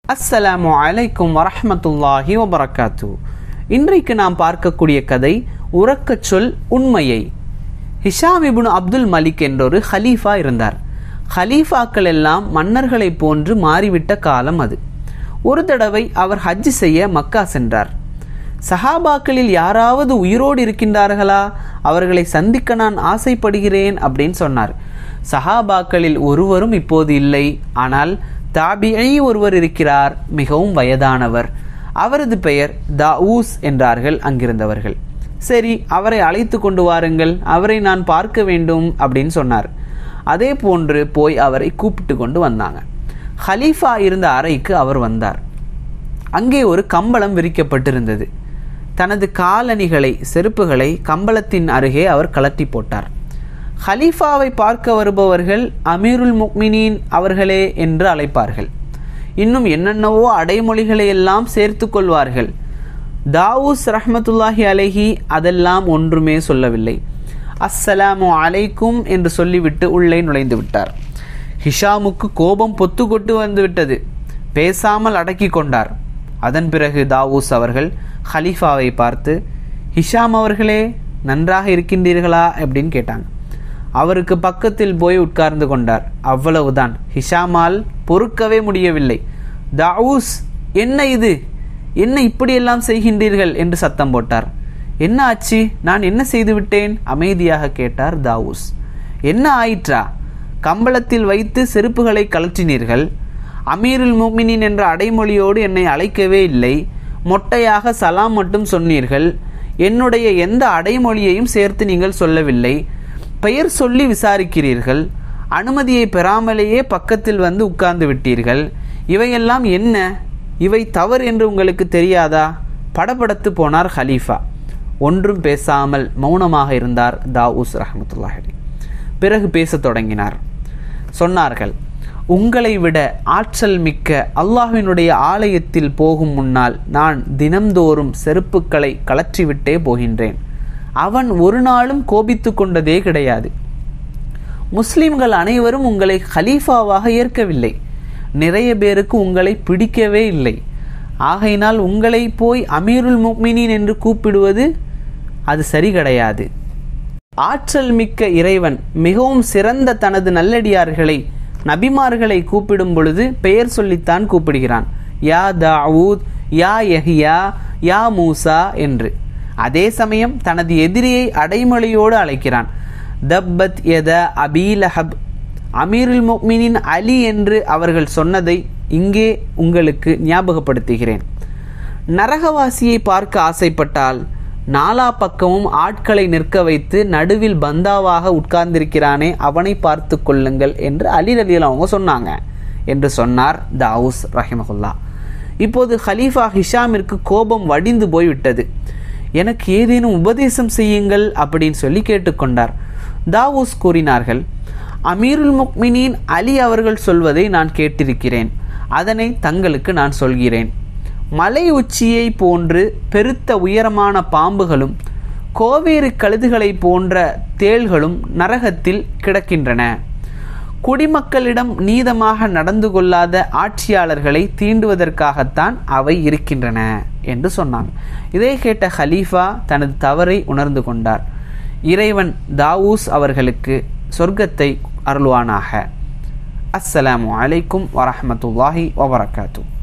அஸ்ஸலாமு அலைக்கும் வரஹ்மத்துல்லாஹி வபரகாத்து இன்றைக்கு நாம் பார்க்கக்கூடிய கதை உறக்கச் சொல் உண்மையை ஹிஷாம் இப்னு அப்துல் மலிக் என்றொரு ஹலீஃபா இருந்தார் ஹலீஃபாக்கள் எல்லாம் மன்னர்களைப் போன்று மாறிவிட்ட காலம் அது ஒரு தடவை அவர் ஹஜ் செய்ய மக்கா சென்றார் சஹாபாக்களில் யாராவது உயிரோடு இருக்கின்றார்களா அவர்களை சந்திக்க நான் ஆசைப்படுகிறேன் அப்படின்னு சொன்னார் சஹாபாக்களில் ஒருவரும் இப்போது இல்லை ஆனால் தாபியை ஒருவர் இருக்கிறார் மிகவும் வயதானவர் அவரது பெயர் தாவூஸ் என்றார்கள் அங்கிருந்தவர்கள் சரி அவரை அழைத்து கொண்டு வாருங்கள் அவரை நான் பார்க்க வேண்டும் அப்படின்னு சொன்னார் அதே போன்று போய் அவரை கூப்பிட்டு கொண்டு வந்தாங்க ஹலீஃபா இருந்த அறைக்கு அவர் வந்தார் அங்கே ஒரு கம்பளம் விரிக்கப்பட்டிருந்தது தனது காலணிகளை செருப்புகளை கம்பளத்தின் அருகே அவர் கலட்டி போட்டார் ஹலீஃபாவை பார்க்க வருபவர்கள் அமீருல் முக்மினீன் அவர்களே என்று அழைப்பார்கள் இன்னும் என்னென்னவோ அடைமொழிகளை எல்லாம் சேர்த்து கொள்வார்கள் தாவூஸ் ரஹ்மத்துல்லாஹி அலைஹி அதெல்லாம் ஒன்றுமே சொல்லவில்லை அஸ்ஸலாமு அலைக்கும் என்று சொல்லிவிட்டு உள்ளே நுழைந்து விட்டார் ஹிஷாமுக்கு கோபம் பொத்து கொட்டு வந்து விட்டது பேசாமல் அடக்கி கொண்டார் அதன் பிறகு தாவூஸ் அவர்கள் ஹலீஃபாவை பார்த்து ஹிஷாம் அவர்களே நன்றாக இருக்கின்றீர்களா அப்படின்னு கேட்டாங்க அவருக்கு பக்கத்தில் போய் உட்கார்ந்து கொண்டார் அவ்வளவுதான் ஹிஷாமால் பொறுக்கவே முடியவில்லை தாவூஸ் என்ன இது என்ன இப்படியெல்லாம் செய்கின்றீர்கள் என்று சத்தம் போட்டார் என்ன ஆச்சு நான் என்ன செய்து விட்டேன் அமைதியாக கேட்டார் தாவூஸ் என்ன ஆயிற்றா கம்பளத்தில் வைத்து செருப்புகளை கலற்றினீர்கள் அமீருல் முக்மினின் என்ற அடைமொழியோடு என்னை அழைக்கவே இல்லை மொட்டையாக சலாம் மட்டும் சொன்னீர்கள் என்னுடைய எந்த அடைமொழியையும் சேர்த்து நீங்கள் சொல்லவில்லை பெயர் சொல்லி விசாரிக்கிறீர்கள் அனுமதியை பெறாமலேயே பக்கத்தில் வந்து உட்கார்ந்து விட்டீர்கள் இவையெல்லாம் என்ன இவை தவறு என்று உங்களுக்கு தெரியாதா படபடத்து போனார் ஹலீஃபா ஒன்றும் பேசாமல் மௌனமாக இருந்தார் தாவூஸ் ரஹமத்துல்லாஹி பிறகு பேசத் தொடங்கினார் சொன்னார்கள் உங்களை விட ஆற்றல் மிக்க அல்லாஹினுடைய ஆலயத்தில் போகும் முன்னால் நான் தினம்தோறும் செருப்புக்களை கலற்றிவிட்டே போகின்றேன் அவன் ஒரு நாளும் கோபித்து கொண்டதே கிடையாது முஸ்லிம்கள் அனைவரும் உங்களை ஹலீஃபாவாக ஏற்கவில்லை நிறைய பேருக்கு உங்களை பிடிக்கவே இல்லை ஆகையினால் உங்களை போய் அமீருல் முக்மினின் என்று கூப்பிடுவது அது சரி கிடையாது ஆற்றல் மிக்க இறைவன் மிகவும் சிறந்த தனது நல்லடியார்களை நபிமார்களை கூப்பிடும் பொழுது பெயர் சொல்லித்தான் கூப்பிடுகிறான் யா தாவூத் யா யஹியா யா மூசா என்று அதே சமயம் தனது எதிரியை அடைமொழியோடு அழைக்கிறான் தப்பத் எத அபீலஹப் அமீருல் முக்மினின் அலி என்று அவர்கள் சொன்னதை இங்கே உங்களுக்கு ஞாபகப்படுத்துகிறேன் நரகவாசியை பார்க்க ஆசைப்பட்டால் நாலா பக்கமும் ஆட்களை நிற்க வைத்து நடுவில் பந்தாவாக உட்கார்ந்திருக்கிறானே அவனை பார்த்து கொள்ளுங்கள் என்று அலி அலியில் அவங்க சொன்னாங்க என்று சொன்னார் தாவூஸ் ரஹிமகுல்லா இப்போது ஹலீஃபா ஹிஷாமிற்கு கோபம் வடிந்து போய்விட்டது எனக்கு ஏதேனும் உபதேசம் செய்யுங்கள் அப்படின்னு சொல்லி கேட்டுக்கொண்டார் தாவூஸ் கூறினார்கள் அமீருல் முக்மினின் அலி அவர்கள் சொல்வதை நான் கேட்டிருக்கிறேன் அதனை தங்களுக்கு நான் சொல்கிறேன் மலை உச்சியை போன்று பெருத்த உயரமான பாம்புகளும் கோவேறு கழுதுகளை போன்ற தேள்களும் நரகத்தில் கிடக்கின்றன குடிமக்களிடம் நீதமாக நடந்து கொள்ளாத ஆட்சியாளர்களை தீண்டுவதற்காகத்தான் அவை இருக்கின்றன என்று சொன்னாங்க இதை கேட்ட ஹலீஃபா தனது தவறை உணர்ந்து கொண்டார் இறைவன் தாவூஸ் அவர்களுக்கு சொர்க்கத்தை அருள்வானாக அஸ்ஸலாமு அலைக்கும் வரஹமத்துல்லாஹி வபரகாத்தூ